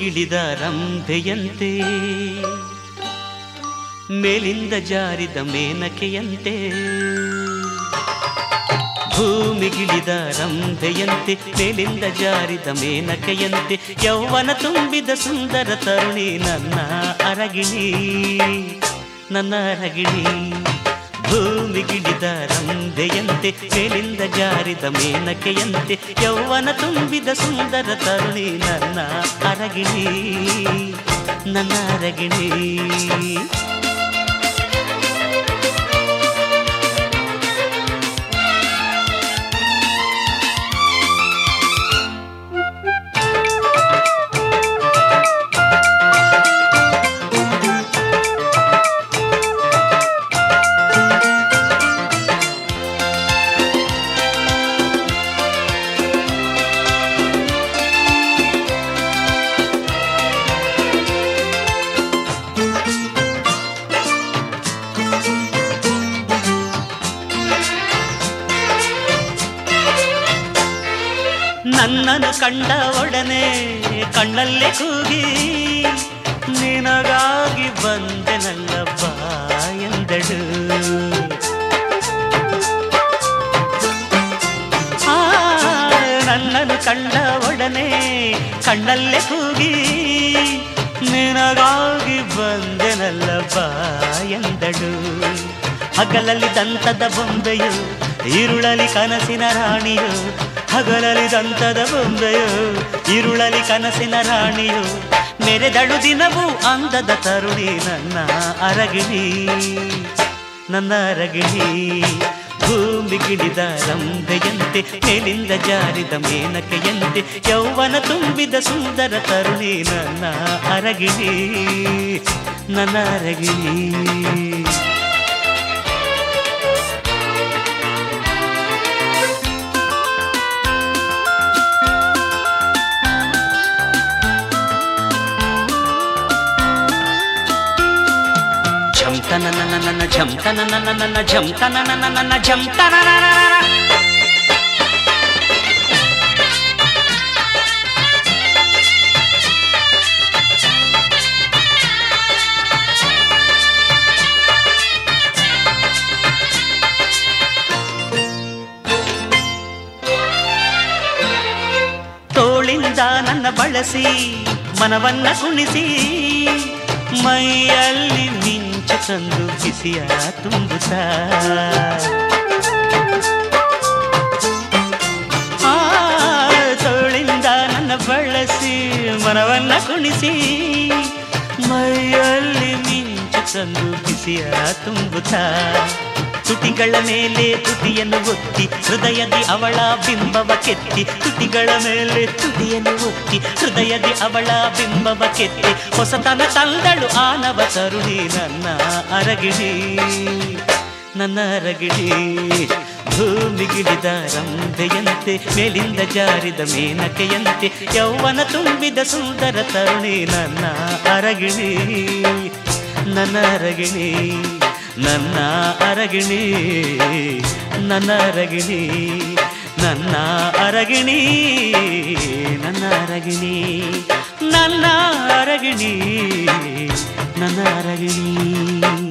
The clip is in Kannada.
ಭೂಮಿಗಿಳಿದ ರಂಭೆಯಂತೆ ಮೇಲಿಂದ ಜಾರಿದ ಮೇನಕೆಯಂತೆ ಭೂಮಿಗಿಳಿದ ರಂಭೆಯಂತೆ ಮೇಲಿಂದ ಜಾರಿದ ಮೇನಕೆಯಂತೆ ಯೌವನ ತುಂಬಿದ ಸುಂದರ ತರುಣಿ ನನ್ನ ಅರಗಿಣಿ ನನ್ನ ಅರಗಿಣಿ ಭೂಮಿಗಿಳಿದ ರಂಭೆಯಂತೆ ಮೇಲಿಂದ ಜಾರಿದ ಮೇನಕೆಯಂತೆ ಯೌವನ ತುಂಬಿದ ಸುಂದರ ತರುಣಿ ನನ್ನ ಅರಗಿಣಿ ನನ್ನ ಅರಗಿಣಿ ನನ್ನನ್ನು ಕಂಡ ಒಡನೆ ಕಣ್ಣಲ್ಲೇ ಕೂಗಿ ನಿನಗಾಗಿ ಬಂದೆ ನನ್ನ ಬಾಯಂದಳು ಆ, ನನ್ನನ್ನು ಕಂಡ ಒಡನೆ ಕಣ್ಣಲ್ಲೇ ಕೂಗಿ ನಿನಗಾಗಿ ಬಂದೆ ನನ್ನ ಬಾಯಂದಳು ಹಗಲಲ್ಲಿ ದಂತದ ಬೊಂಬೆಯು ಈರುಳಲಿ ಕನಸಿನ ರಾಣಿಯು ಹಗಲಲಿ ದಂತದ ಬೊಂಬೆಯು ಈರುಳಲಿ ಕನಸಿನ ರಾಣಿಯು ಮೆರೆದಳು ದಿನವೂ ಅಂದದ ತರುಣಿ ನನ್ನ ಅರಗಿಣಿ ನನ್ನ ಅರಗಿಣಿ ಭೂಮಿಗಿಳಿದ ರಂಭೆಯಂತೆ ಮೇಲಿಂದ ಜಾರಿದ ಮೇನಕೆಯಂತೆ ಯೌವನ ತುಂಬಿದ ಸುಂದರ ತರುಣಿ ನನ್ನ ಅರಗಿಣಿ ನನ್ನ ಅರಗಿಣಿ ಝಂತನ ನನ್ನ ನನ್ನ ಝಂತನ ನನ್ನ ನನ್ನ ಝಂತನ ನನ್ನ ನನ್ನ ಝಂತನ ತೋಳಿಂದ ನನ್ನ ಬಳಸಿ ಮನವನ್ನ ಕುಣಿಸಿ ಮೈಯಲ್ಲಿ ಮಿಂಚು ತಂದು ಬಿಸಿಯ ತುಂಬುತ್ತ ಆ, ತೋಳಿಂದ ನನ್ನ ಬಳಸಿ ಮನವನ್ನ ಕುಣಿಸಿ ಮೈಯಲ್ಲಿ ಮಿಂಚು ತಂದು ಬಿಸಿಯ ತುಂಬುತ್ತ ತುಟಿಗಳ ಮೇಲೆ ತುಟಿಯನ್ನು ಒತ್ತಿ ಹೃದಯದಿ ಅವಳ ಬಿಂಬವ ಕೆತ್ತಿ ತುಟಿಗಳ ಮೇಲೆ ತುಟಿಯನ್ನು ಒತ್ತಿ ಹೃದಯದಿ ಅವಳ ಬಿಂಬವ ಕೆತ್ತಿ ಹೊಸತನ ತಂದಳು ಆನವ ತರುಣಿ ನನ್ನ ಅರಗಿಣಿ ನನ್ನ ಅರಗಿಣಿ ಭೂಮಿಗಿಳಿದ ರಂಭೆಯಂತೆ ಮೇಲಿಂದ ಜಾರಿದ ಮೇನಕೆಯಂತೆ ಯೌವನ ತುಂಬಿದ ಸುಂದರ ತರುಣಿ ನನ್ನ ಅರಗಿಣಿ ನನ್ನ ಅರಗಿಣಿ ನನ್ನ ಅರಗಿಣಿ ನನ್ನ ಅರಗಿಣಿ ನನ್ನ ಅರಗಿಣಿ ನನ್ನ ಅರಗಿಣಿ ನನ್ನ ಅರಗಿಣಿ ನನ್ನ ಅರಗಿಣಿ